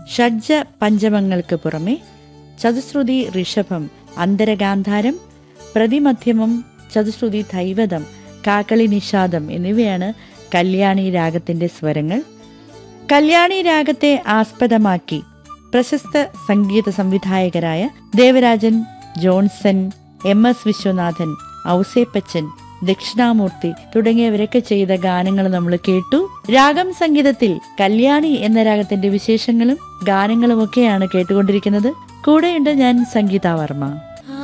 ഷഡ്ജ പഞ്ചമങ്ങൾക്ക് പുറമെ ചതുശ്രുതി ഋഷഭം അന്തരഗാന്ധാരം പ്രതിമധ്യമം ചതുശ്രുതി ധൈവതം കാക്കളി നിഷാദം എന്നിവയാണ് കല്യാണി രാഗത്തിന്റെ സ്വരങ്ങൾ കല്യാണി രാഗത്തെ ആസ്പദമാക്കി പ്രശസ്ത സംഗീത സംവിധായകരായ ദേവരാജൻ ജോൺസൺ എം എസ് വിശ്വനാഥൻ ഔസേപ്പച്ചൻ ദക്ഷിണാമൂർത്തി തുടങ്ങിയവരൊക്കെ ചെയ്ത ഗാനങ്ങൾ നമ്മൾ കേട്ടു രാഗം സംഗീതത്തിൽ കല്യാണി എന്ന രാഗത്തിന്റെ വിശേഷങ്ങളും ഗാനങ്ങളുമൊക്കെയാണ് കേട്ടുകൊണ്ടിരിക്കുന്നത് കൂടെയുണ്ട് ഞാൻ സംഗീത വർമ്മ